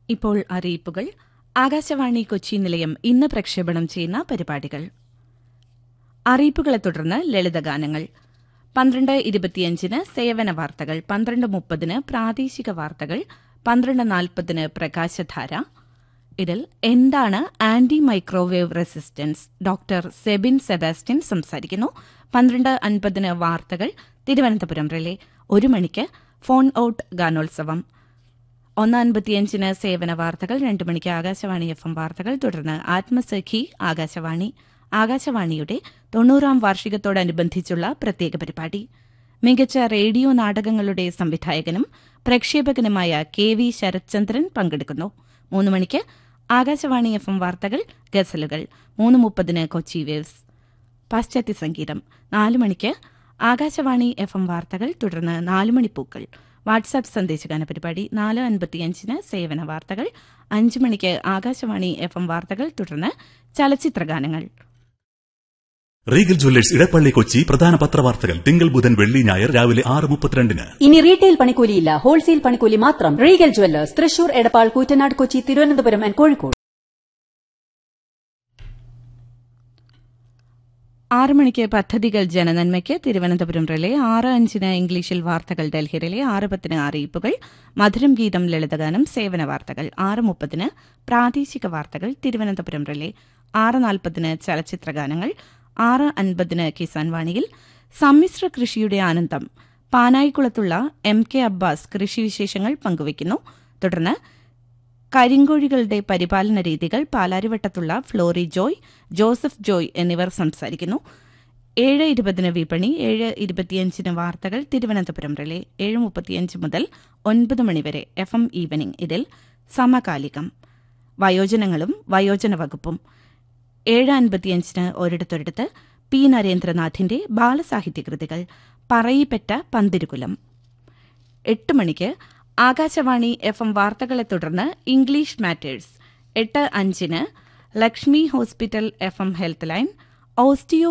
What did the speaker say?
ഇപ്പോൾ അറിയിപ്പുകൾ ആകാശവാണി കൊച്ചി നിലയം ഇന്ന് പ്രക്ഷേപണം ചെയ്യുന്ന പരിപാടികൾ അറിയിപ്പുകളെ തുടർന്ന് ലളിതഗാനങ്ങൾ പന്ത്രണ്ട് ഇരുപത്തിയഞ്ചിന് സേവന വാർത്തകൾ പന്ത്രണ്ട് മുപ്പതിന് പ്രാദേശിക വാർത്തകൾ പന്ത്രണ്ട് നാൽപ്പതിന് പ്രകാശധാര ഇതിൽ എന്താണ് anti microwave resistance doctor Sebin Sebastian സംസാരിക്കുന്നു പന്ത്രണ്ട് അൻപതിന് വാർത്തകൾ തിരുവനന്തപുരം റിലേ ഒരു മണിക്ക് ഫോൺ ഔട്ട് ഗാനോത്സവം ഒന്ന് അൻപത്തിയഞ്ചിന് സേവന വാർത്തകൾ രണ്ടു മണിക്ക് ആകാശവാണി എഫ് എം വാർത്തകൾ തുടർന്ന് ആത്മസഖി ആകാശവാണി ആകാശവാണിയുടെ തൊണ്ണൂറാം വാർഷികത്തോടനുബന്ധിച്ചുള്ള പ്രത്യേക പരിപാടി മികച്ച റേഡിയോ നാടകങ്ങളുടെ സംവിധായകനും പ്രക്ഷേപകനുമായ കെ വി ശരത്ചന്ദ്രൻ പങ്കെടുക്കുന്നു മൂന്ന് മണിക്ക് ആകാശവാണി എഫ് എം വാർത്തകൾ ഗസലുകൾ മൂന്ന് മുപ്പതിന് കൊച്ചി വേവ്സ് പാശ്ചാത്യ സംഗീതം നാല് മണിക്ക് ആകാശവാണി എഫ് എം വാർത്തകൾ തുടർന്ന് നാലുമണിപ്പൂക്കൾ വാട്സാപ്പ് സന്ദേശഗാന പരിപാടി നാല് അൻപത്തിയഞ്ചിന് സേവന വാർത്തകൾ അഞ്ച് മണിക്ക് ആകാശവാണി എഫ് എം വാർത്തകൾ തുടർന്ന് ചലച്ചിത്രഗാനങ്ങൾ റീഗൽ ജ്വല്ലേഴ്സ് ഇടപ്പള്ളി കൊച്ചി പ്രധാന പത്രവാർത്തകൾ തിങ്കൾ ബുധൻ വെള്ളി ഞായർ രാവിലെ ആറ് മുപ്പത്തിരണ്ടിന് ഇനി റീറ്റെയിൽ പണിക്കൂലിയില്ല ഹോൾസെയിൽ പണിക്കൂലി മാത്രം Regal jewellers Thrissur Edappal Koottanad Kochi Thiruvananthapuram and Kozhikode ആറ് മണിക്ക് പദ്ധതികൾ ജനനന്മയ്ക്ക് തിരുവനന്തപുരം റിലേ ആറ് അഞ്ചിന് ഇംഗ്ലീഷിൽ വാർത്തകൾ ഡൽഹി റിലേ ആറ് പത്തിന് അറിയിപ്പുകൾ മധുരം ഗീതം ലളിതഗാനം സേവന വാർത്തകൾ ആറ് മുപ്പതിന് പ്രാദേശിക വാർത്തകൾ തിരുവനന്തപുരം റിലേ ആറ് നാൽപ്പതിന് ചലച്ചിത്രഗാനങ്ങൾ ആറ് അൻപതിന് കിസാൻ വാണിയിൽ സമ്മിശ്ര കൃഷിയുടെ ആനന്ദം പാനായിക്കുളത്തുള്ള എം കെ അബ്ബാസ് കൃഷിവിശേഷങ്ങൾ പങ്കുവയ്ക്കുന്നു തുടർന്ന് കരിങ്കോഴികളുടെ പരിപാലന രീതികൾ പാലാരിവട്ടത്തുള്ള ഫ്ലോറി ജോയ് ജോസഫ് ജോയ് എന്നിവർ സംസാരിക്കുന്നു ഏഴ് ഇരുപതിന് വിപണി ഏഴ് ഇരുപത്തിയഞ്ചിന് വാർത്തകൾ തിരുവനന്തപുരം റിലേ ഏഴ് മുപ്പത്തിയഞ്ച് മുതൽ ഒൻപത് മണിവരെ എഫ് എം ഈവനിംഗ് ഇതിൽ സമകാലികം വയോജനങ്ങളും വയോജന വകുപ്പും ഏഴ് അൻപത്തിയഞ്ചിന് ഒരിടത്തൊരിടത്ത് പി നരേന്ദ്രനാഥിന്റെ ബാലസാഹിത്യകൃതികൾ പറയിപ്പെട്ട പന്തിരുകുലം എട്ട് മണിക്ക് ആകാശവാണി എഫ് എം വാർത്തകളെ തുടർന്ന് ഇംഗ്ലീഷ് മാറ്റേഴ്സ് എട്ട് അഞ്ചിന് Lakshmi hospital F M health line osteo